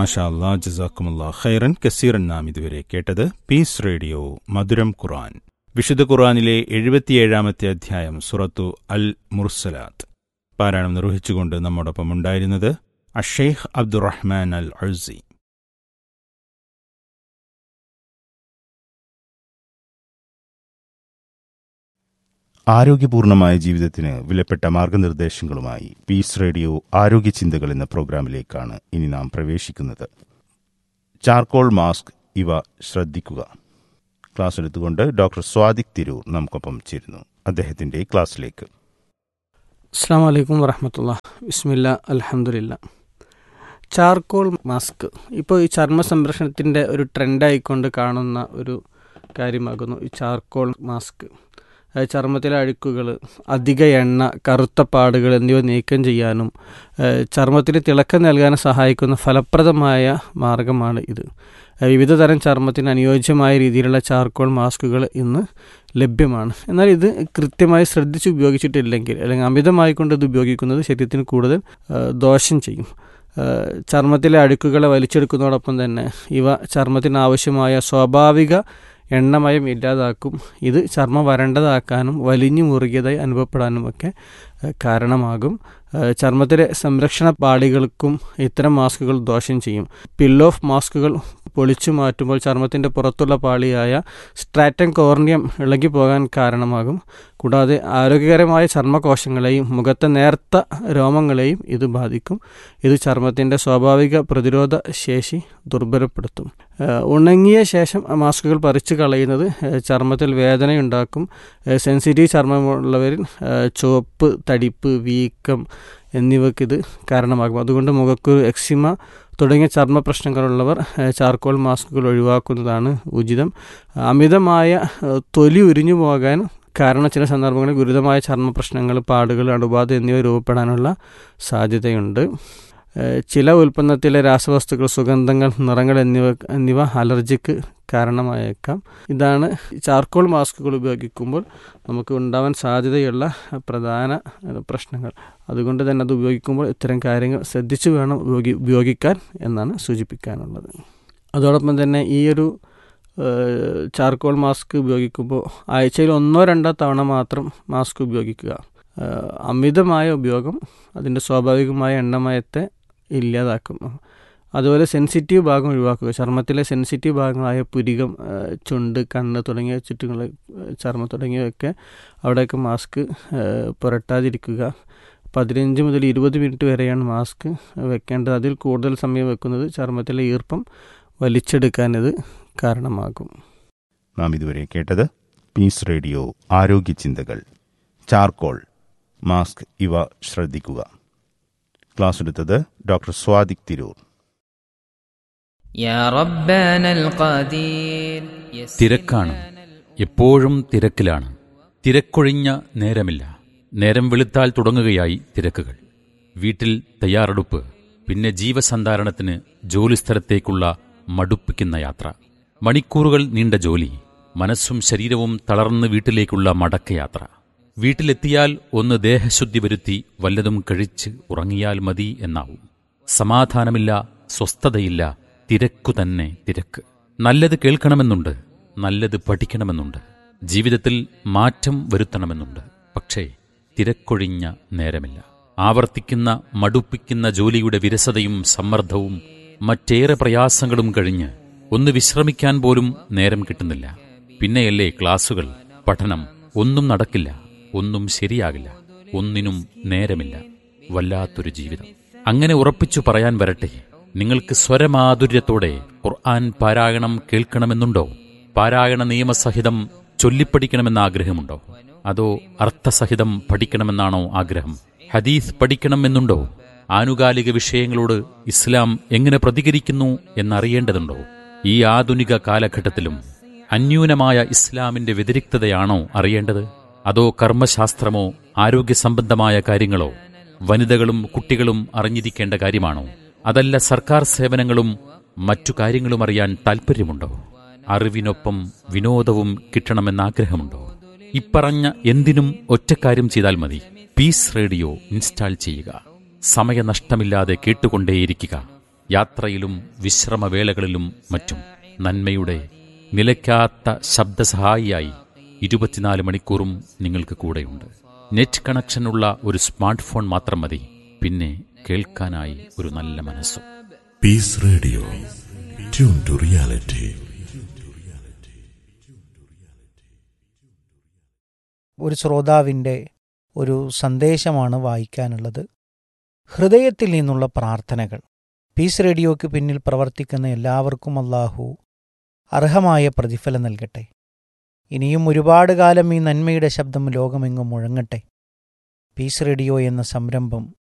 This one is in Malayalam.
മാഷാ അല്ലാ ജസാക്കുമുല്ലാ ഖൈറൻ കസീറൻ നാം ഇതുവരെ കേട്ടത് പീസ് റേഡിയോ മധുരം ഖുറാൻ വിശുദ്ധ ഖുറാനിലെ എഴുപത്തിയേഴാമത്തെ അധ്യായം സുറത്തു അൽ മുർസലാത്ത് പാരായണം നിർവഹിച്ചുകൊണ്ട് നമ്മോടൊപ്പം ഉണ്ടായിരുന്നത് അഷേഖ് അബ്ദുറഹ്മാൻ അൽ അഴ്സി ആരോഗ്യപൂർണമായ ജീവിതത്തിന് വിലപ്പെട്ട മാർഗനിർദ്ദേശങ്ങളുമായി പീസ് റേഡിയോ ആരോഗ്യ ചിന്തകൾ എന്ന പ്രോഗ്രാമിലേക്കാണ് ഇനി നാം പ്രവേശിക്കുന്നത് ചാർക്കോൾ മാസ്ക് ഇവ ശ്രദ്ധിക്കുക ക്ലാസ് എടുത്തുകൊണ്ട് ഡോക്ടർ സ്വാദിക് തിരൂർ നമുക്കൊപ്പം ചേരുന്നു അദ്ദേഹത്തിന്റെ ക്ലാസ്സിലേക്ക് അസ്സാം വലൈക്കും വറഹമത്തുള്ള ബിസ്മില്ല അലഹമുല്ല ചാർക്കോൾ മാസ്ക് ഇപ്പോൾ ഈ ചർമ്മ സംരക്ഷണത്തിൻ്റെ ഒരു ട്രെൻഡായിക്കൊണ്ട് കാണുന്ന ഒരു കാര്യമാകുന്നു ഈ ചാർക്കോൾ മാസ്ക് അതായത് ചർമ്മത്തിലെ അഴുക്കുകൾ അധിക എണ്ണ കറുത്ത പാടുകൾ എന്നിവ നീക്കം ചെയ്യാനും ഏഹ് ചർമ്മത്തിന് തിളക്കം നൽകാനും സഹായിക്കുന്ന ഫലപ്രദമായ മാർഗമാണ് ഇത് ഏഹ് വിവിധ തരം ചർമ്മത്തിന് അനുയോജ്യമായ രീതിയിലുള്ള ചാർക്കോൾ മാസ്കുകൾ ഇന്ന് ലഭ്യമാണ് എന്നാൽ ഇത് കൃത്യമായി ശ്രദ്ധിച്ച് ഉപയോഗിച്ചിട്ടില്ലെങ്കിൽ അല്ലെങ്കിൽ അമിതമായി കൊണ്ട് ഇത് ഉപയോഗിക്കുന്നത് ശരീരത്തിന് കൂടുതൽ ഏഹ് ദോഷം ചെയ്യും ഏഹ് ചർമ്മത്തിലെ അഴുക്കുകളെ വലിച്ചെടുക്കുന്നതോടൊപ്പം തന്നെ ഇവ ചർമ്മത്തിന് ആവശ്യമായ സ്വാഭാവിക എണ്ണമയം ഇല്ലാതാക്കും ഇത് ചർമ്മം വരണ്ടതാക്കാനും വലിഞ്ഞു മുറുകിയതായി അനുഭവപ്പെടാനുമൊക്കെ ഏഹ് കാരണമാകും ഏഹ് ചർമ്മത്തിലെ സംരക്ഷണ പാളികൾക്കും ഇത്തരം മാസ്കുകൾ ദോഷം ചെയ്യും പിൽ ഓഫ് മാസ്കുകൾ പൊളിച്ചു മാറ്റുമ്പോൾ ചർമ്മത്തിൻ്റെ പുറത്തുള്ള പാളിയായ സ്ട്രാറ്റൻ കോർണിയം ഇളകി പോകാൻ കാരണമാകും കൂടാതെ ആരോഗ്യകരമായ ചർമ്മകോശങ്ങളെയും മുഖത്തെ നേർത്ത രോമങ്ങളെയും ഇത് ബാധിക്കും ഇത് ചർമ്മത്തിൻ്റെ സ്വാഭാവിക പ്രതിരോധ ശേഷി ദുർബലപ്പെടുത്തും ഏഹ് ഉണങ്ങിയ ശേഷം മാസ്കുകൾ പറിച്ചു കളയുന്നത് ഏഹ് ചർമ്മത്തിൽ വേദനയുണ്ടാക്കും ഏഹ് സെൻസിറ്റീവ് ചർമ്മമുള്ളവരിൽ ഏഹ് ചുവപ്പ് തടിപ്പ് വീക്കം എന്നിവയ്ക്ക് ഇത് കാരണമാകും അതുകൊണ്ട് മുഖക്കുരു എക്സിമ തുടങ്ങിയ ചർമ്മ പ്രശ്നങ്ങളുള്ളവർ ഏഹ് ചാർക്കോൾ മാസ്കുകൾ ഒഴിവാക്കുന്നതാണ് ഉചിതം അമിതമായ ഏഹ് തൊലി ഉരിഞ്ഞു പോകാൻ കാരണം ചില സന്ദർഭങ്ങളിൽ ഗുരുതരമായ ചർമ്മ പ്രശ്നങ്ങൾ പാടുകൾ അണുബാധ എന്നിവ രൂപപ്പെടാനുള്ള സാധ്യതയുണ്ട് ഏഹ് ചില ഉൽപ്പന്നത്തിലെ രാസവസ്തുക്കൾ സുഗന്ധങ്ങൾ നിറങ്ങൾ എന്നിവ എന്നിവ അലർജിക്ക് കാരണമായേക്കാം ഇതാണ് ചാർക്കോൾ മാസ്കുകൾ ഉപയോഗിക്കുമ്പോൾ നമുക്ക് ഉണ്ടാവാൻ സാധ്യതയുള്ള പ്രധാന ഏഹ് പ്രശ്നങ്ങൾ അതുകൊണ്ട് തന്നെ അത് ഉപയോഗിക്കുമ്പോൾ ഇത്തരം കാര്യങ്ങൾ ശ്രദ്ധിച്ചു വേണം ഉപയോഗി ഉപയോഗിക്കാൻ എന്നാണ് സൂചിപ്പിക്കാനുള്ളത് അതോടൊപ്പം തന്നെ ഈ ഒരു ഏഹ് ചാർക്കോൾ മാസ്ക് ഉപയോഗിക്കുമ്പോൾ ആഴ്ചയിൽ ഒന്നോ രണ്ടോ തവണ മാത്രം മാസ്ക് ഉപയോഗിക്കുക ഏഹ് അമിതമായ ഉപയോഗം അതിൻ്റെ സ്വാഭാവികമായ എണ്ണമയത്തെ ഇല്ലാതാക്കും അതുപോലെ സെൻസിറ്റീവ് ഭാഗം ഒഴിവാക്കുക ചർമ്മത്തിലെ സെൻസിറ്റീവ് ഭാഗങ്ങളായ പുരികം ഏഹ് ചുണ്ട് കണ്ണ് തുടങ്ങിയ ചുറ്റുങ്ങൾ ചർമ്മം തുടങ്ങിയവയൊക്കെ അവിടെയൊക്കെ മാസ്ക് ഏഹ് പുരട്ടാതിരിക്കുക പതിനഞ്ച് മുതൽ ഇരുപത് മിനിറ്റ് വരെയാണ് മാസ്ക് വെക്കേണ്ടത് അതിൽ കൂടുതൽ സമയം വെക്കുന്നത് ചർമ്മത്തിലെ ഈർപ്പം വലിച്ചെടുക്കാൻ ഇത് കാരണമാകും നാം ഇതുവരെ കേട്ടത് പീസ് റേഡിയോ ആരോഗ്യ ചിന്തകൾ ചാർക്കോൾ മാസ്ക് ഇവ ശ്രദ്ധിക്കുക ക്ലാസ് എടുത്തത് ഡോക്ടർ സ്വാദിക് തിരൂർ يا ربنا القدير തിരക്കാണ് എപ്പോഴും തിരക്കിലാണ് തിരക്കൊഴിഞ്ഞ നേരമില്ല നേരം വെളുത്താൽ തുടങ്ങുകയായി തിരക്കുകൾ വീട്ടിൽ തയ്യാറെടുപ്പ് പിന്നെ ജീവസന്ധാരണത്തിന് ജോലിസ്ഥലത്തേക്കുള്ള മടുപ്പിക്കുന്ന യാത്ര മണിക്കൂറുകൾ നീണ്ട ജോലി മനസ്സും ശരീരവും തളർന്ന് വീട്ടിലേക്കുള്ള മടക്കയാത്ര വീട്ടിലെത്തിയാൽ ഒന്ന് ദേഹശുദ്ധി വരുത്തി വല്ലതും കഴിച്ച് ഉറങ്ങിയാൽ മതി എന്നാവും സമാധാനമില്ല സ്വസ്ഥതയില്ല തിരക്കു തന്നെ തിരക്ക് നല്ലത് കേൾക്കണമെന്നുണ്ട് നല്ലത് പഠിക്കണമെന്നുണ്ട് ജീവിതത്തിൽ മാറ്റം വരുത്തണമെന്നുണ്ട് പക്ഷേ തിരക്കൊഴിഞ്ഞ നേരമില്ല ആവർത്തിക്കുന്ന മടുപ്പിക്കുന്ന ജോലിയുടെ വിരസതയും സമ്മർദ്ദവും മറ്റേറെ പ്രയാസങ്ങളും കഴിഞ്ഞ് ഒന്ന് വിശ്രമിക്കാൻ പോലും നേരം കിട്ടുന്നില്ല പിന്നെയല്ലേ ക്ലാസുകൾ പഠനം ഒന്നും നടക്കില്ല ഒന്നും ശരിയാകില്ല ഒന്നിനും നേരമില്ല വല്ലാത്തൊരു ജീവിതം അങ്ങനെ ഉറപ്പിച്ചു പറയാൻ വരട്ടെ നിങ്ങൾക്ക് സ്വരമാധുര്യത്തോടെ ഖുർആൻ പാരായണം കേൾക്കണമെന്നുണ്ടോ പാരായണ നിയമസഹിതം ചൊല്ലിപ്പഠിക്കണമെന്ന ആഗ്രഹമുണ്ടോ അതോ അർത്ഥസഹിതം പഠിക്കണമെന്നാണോ ആഗ്രഹം ഹദീസ് പഠിക്കണമെന്നുണ്ടോ ആനുകാലിക വിഷയങ്ങളോട് ഇസ്ലാം എങ്ങനെ പ്രതികരിക്കുന്നു എന്നറിയേണ്ടതുണ്ടോ ഈ ആധുനിക കാലഘട്ടത്തിലും അന്യൂനമായ ഇസ്ലാമിന്റെ വ്യതിരിക്തതയാണോ അറിയേണ്ടത് അതോ കർമ്മശാസ്ത്രമോ ആരോഗ്യ സംബന്ധമായ കാര്യങ്ങളോ വനിതകളും കുട്ടികളും അറിഞ്ഞിരിക്കേണ്ട കാര്യമാണോ അതല്ല സർക്കാർ സേവനങ്ങളും മറ്റു കാര്യങ്ങളും അറിയാൻ താൽപ്പര്യമുണ്ടോ അറിവിനൊപ്പം വിനോദവും കിട്ടണമെന്നാഗ്രഹമുണ്ടോ ഇപ്പറഞ്ഞ എന്തിനും ഒറ്റക്കാര്യം ചെയ്താൽ മതി പീസ് റേഡിയോ ഇൻസ്റ്റാൾ ചെയ്യുക സമയനഷ്ടമില്ലാതെ കേട്ടുകൊണ്ടേയിരിക്കുക യാത്രയിലും വിശ്രമവേളകളിലും മറ്റും നന്മയുടെ നിലയ്ക്കാത്ത ശബ്ദസഹായിയായി ഇരുപത്തിനാല് മണിക്കൂറും നിങ്ങൾക്ക് കൂടെയുണ്ട് നെറ്റ് കണക്ഷനുള്ള ഒരു സ്മാർട്ട് ഫോൺ മാത്രം മതി പിന്നെ കേൾക്കാനായി ഒരു നല്ല മനസ്സും Peace Radio. Tune to reality. ഒരു ശ്രോതാവിൻ്റെ ഒരു സന്ദേശമാണ് വായിക്കാനുള്ളത് ഹൃദയത്തിൽ നിന്നുള്ള പ്രാർത്ഥനകൾ പീസ് റേഡിയോയ്ക്ക് പിന്നിൽ പ്രവർത്തിക്കുന്ന എല്ലാവർക്കും അള്ളാഹു അർഹമായ പ്രതിഫലം നൽകട്ടെ ഇനിയും ഒരുപാട് കാലം ഈ നന്മയുടെ ശബ്ദം ലോകമെങ്ങും മുഴങ്ങട്ടെ പീസ് റേഡിയോ എന്ന സംരംഭം